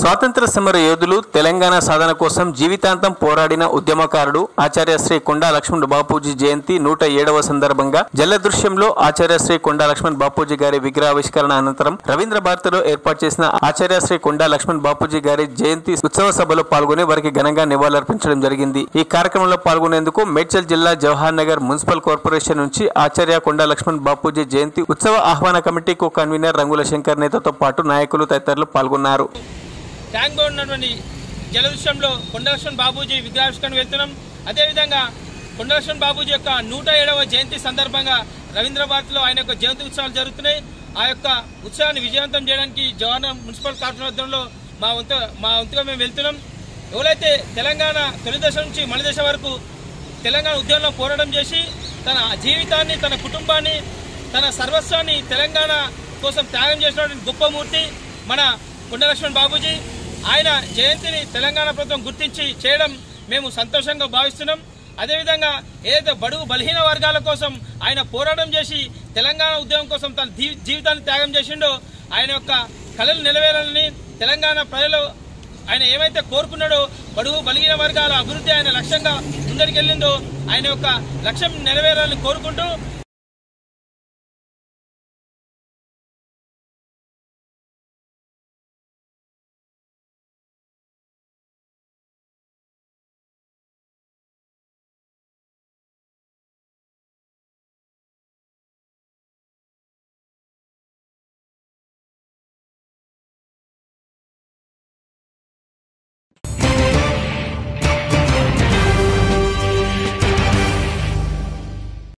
స్వాతంత్ర సమర యోధులు తెలంగాణ సాధన కోసం జీవితాంతం పోరాడిన ఉద్యమకారుడు ఆచార్య శ్రీ కొండా లక్ష్మణ్ బాపూజీ జయంతి నూట ఏడవ సందర్భంగా జలదృశ్యంలో ఆచార్య శ్రీ కొండా లక్ష్మణ్ బాపూజీ గారి విగ్రహావిష్కరణ అనంతరం రవీంద్ర భారతిలో ఏర్పాటు చేసిన ఆచార్య శ్రీ కొండా లక్ష్మణ్ బాపూజీ గారి జయంతి ఉత్సవ సభలో పాల్గొని వారికి ఘనంగా నివాళులర్పించడం జరిగింది ఈ కార్యక్రమంలో పాల్గొనేందుకు మేడ్చల్ జిల్లా జవహర్ నగర్ మున్సిపల్ కార్పొరేషన్ నుంచి ఆచార్య కొండా లక్ష్మణ్ బాపూజీ జయంతి ఉత్సవ ఆహ్వాన కమిటీకు కన్వీనర్ రంగుల శంకర్ నేతతో పాటు నాయకులు తదితరులు పాల్గొన్నారు ట్యాంక్ బండ్ ఉన్నటువంటి జలదృశ్యంలో కొండలక్ష్మణ్ బాబూజీ విగ్రహావిష్కరణ వెళ్తున్నాం అదేవిధంగా కొండలక్ష్మణ్ బాబూజీ యొక్క నూట ఏడవ జయంతి సందర్భంగా రవీంద్ర భారతిలో ఆయన యొక్క జయంతి ఉత్సవాలు జరుగుతున్నాయి ఆ యొక్క ఉత్సవాన్ని విజయవంతం చేయడానికి జవహర్ మున్సిపల్ కార్పొరేషన్లో మా వంతు మా వంతుగా మేము వెళ్తున్నాం ఎవరైతే తెలంగాణ తొలి దశ నుంచి మలి దశ వరకు తెలంగాణ ఉద్యమంలో పోరాటం చేసి తన జీవితాన్ని తన కుటుంబాన్ని తన సర్వస్వాన్ని తెలంగాణ కోసం త్యాగం చేసినటువంటి గొప్ప మూర్తి మన కొండలక్ష్మణ్ బాబూజీ ఆయన జయంతిని తెలంగాణ ప్రభుత్వం గుర్తించి చేయడం మేము సంతోషంగా భావిస్తున్నాం అదేవిధంగా ఏదైతే బడుగు బలహీన వర్గాల కోసం ఆయన పోరాటం చేసి తెలంగాణ ఉద్యమం కోసం తన జీ- జీవితాన్ని త్యాగం చేసిండో ఆయన యొక్క కళలు నెరవేరాలని తెలంగాణ ప్రజలు ఆయన ఏమైతే కోరుకున్నాడో బడుగు బలిగిన వర్గాల అభివృద్ధి ఆయన లక్ష్యంగా ముందరికెళ్ళిందో ఆయన యొక్క లక్ష్యం నెరవేరాలని కోరుకుంటూ